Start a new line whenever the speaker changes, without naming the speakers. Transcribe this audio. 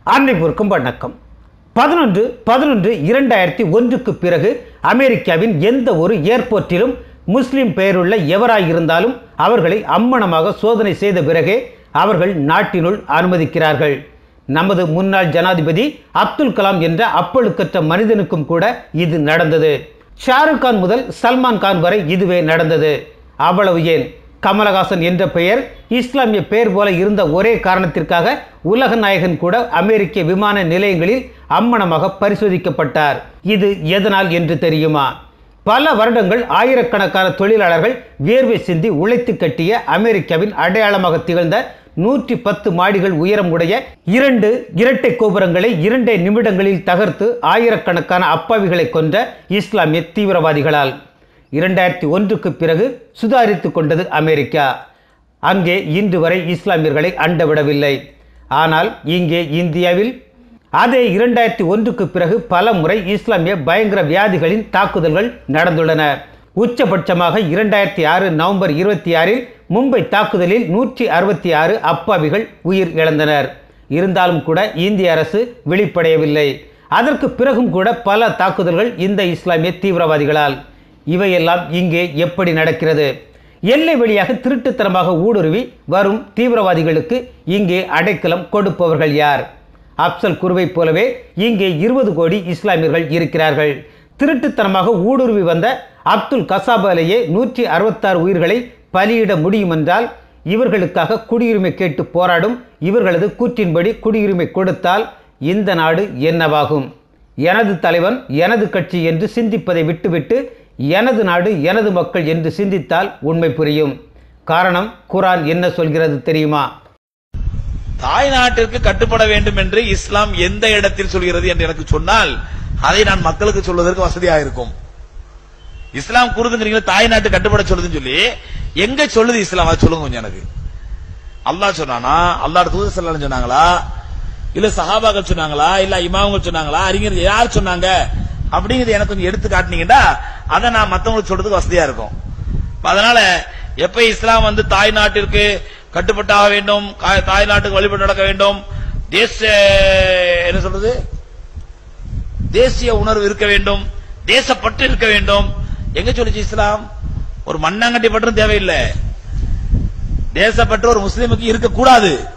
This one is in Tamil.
அனைவருக்கும் வணக்கம் பதினொன்று பதினொன்று இரண்டாயிரத்தி ஒன்றுக்கு பிறகு அமெரிக்காவின் எந்த ஒரு ஏர்போர்ட்டிலும் முஸ்லிம் பெயருள்ள எவராயிருந்தாலும் அவர்களை அம்மனமாக சோதனை செய்த பிறகே அவர்கள் நாட்டினுள் அனுமதிக்கிறார்கள் நமது முன்னாள் ஜனாதிபதி அப்துல் கலாம் என்ற அப்பழுக்கற்ற மனிதனுக்கும் கூட இது நடந்தது ஷாருக் கான் முதல் சல்மான் கான் வரை இதுவே நடந்தது அவ்வளவு ஏன் கமலஹாசன் என்ற பெயர் இஸ்லாமிய பெயர் போல இருந்த ஒரே காரணத்திற்காக உலக நாயகன் கூட அமெரிக்க விமான நிலையங்களில் அம்மனமாக பரிசோதிக்கப்பட்டார் இது எதனால் என்று தெரியுமா பல வருடங்கள் ஆயிரக்கணக்கான தொழிலாளர்கள் வியர்வை சிந்தி உழைத்து கட்டிய அமெரிக்காவின் அடையாளமாக திகழ்ந்த நூற்றி பத்து மாடிகள் உயரம் உடைய இரண்டு இரட்டை கோபுரங்களை இரண்டே நிமிடங்களில் தகர்த்து ஆயிரக்கணக்கான அப்பாவிகளை கொன்ற இஸ்லாமிய தீவிரவாதிகளால் இரண்டாயிரத்தி ஒன்றுக்கு பிறகு சுதாரித்து கொண்டது அமெரிக்கா அங்கே இன்று வரை இஸ்லாமியர்களை அண்டவிடவில்லை ஆனால் இங்கே இந்தியாவில் அதே இரண்டாயிரத்தி ஒன்றுக்கு பிறகு பல முறை இஸ்லாமிய பயங்கர வியாதிகளின் தாக்குதல்கள் நடந்துள்ளன உச்சபட்சமாக இரண்டாயிரத்தி ஆறு நவம்பர் இருபத்தி ஆறில் மும்பை தாக்குதலில் நூற்றி அறுபத்தி ஆறு அப்பாவிகள் உயிர் இழந்தனர் இருந்தாலும் கூட இந்திய அரசு வெளிப்படையவில்லை அதற்கு பிறகும் கூட பல தாக்குதல்கள் இந்த இஸ்லாமிய தீவிரவாதிகளால் இவையெல்லாம் இங்கே எப்படி நடக்கிறது எல்லை வழியாக திருட்டுத்தனமாக ஊடுருவி வரும் தீவிரவாதிகளுக்கு இங்கே அடைக்கலம் கொடுப்பவர்கள் யார் அப்சல் குருவை போலவே இங்கே இருபது கோடி இஸ்லாமியர்கள் இருக்கிறார்கள் திருட்டுத்தனமாக ஊடுருவி வந்த அப்துல் கசாபாலேயே நூற்றி அறுபத்தாறு உயிர்களை பலியிட முடியும் என்றால் இவர்களுக்காக குடியுரிமை கேட்டு போராடும் இவர்களது கூற்றின்படி குடியுரிமை கொடுத்தால் இந்த நாடு என்னவாகும் எனது தலைவன் எனது கட்சி என்று சிந்திப்பதை விட்டுவிட்டு எனது நாடு எனது மக்கள் என்று சிந்தித்தால் உண்மை புரியும் காரணம் குரான் என்ன சொல்கிறது தெரியுமா
தாய் நாட்டிற்கு கட்டுப்பட வேண்டும் என்று இஸ்லாம் எந்த இடத்தில் சொல்கிறது என்று எனக்கு சொன்னால் அதை நான் மக்களுக்கு சொல்வதற்கு வசதியாக இருக்கும் இஸ்லாம் கூறுதுங்கிறீங்களா தாய் நாட்டு கட்டுப்பட சொல்லுதுன்னு சொல்லி எங்க சொல்லுது இஸ்லாம் அதை சொல்லுங்க கொஞ்சம் எனக்கு அல்லாஹ் சொன்னானா அல்லாஹ் தூதர் ஸல்லல்லாஹு சொன்னாங்களா இல்ல சஹாபாக்கள் சொன்னாங்களா இல்ல இமாம்கள் சொன்னாங்களா அறிஞர் யார் சொன்னாங்க அப்படிங்கறது எனக்கு கொஞ்சம் எடுத்து காட்டினீங்கன்னா அதை நான் மத்தவங்களுக்கு சொல்றதுக்கு வசதியா இருக்கும் அப்ப அதனால எப்ப இஸ்லாம் வந்து தாய் நாட்டிற்கு கட்டுப்பட்டாக வேண்டும் கா- தாய் நாட்டுக்கு வழிபட்டு நடக்க வேண்டும் தேச என்ன சொல்றது தேசிய உணர்வு இருக்க வேண்டும் தேசப்பற்று இருக்க வேண்டும் எங்க சொல்லுச்சு இஸ்லாம் ஒரு மண்ணாங்கட்டி பற்றும் தேவையில்லை தேசப்பற்று ஒரு முஸ்லிமுக்கு இருக்கக்கூடாது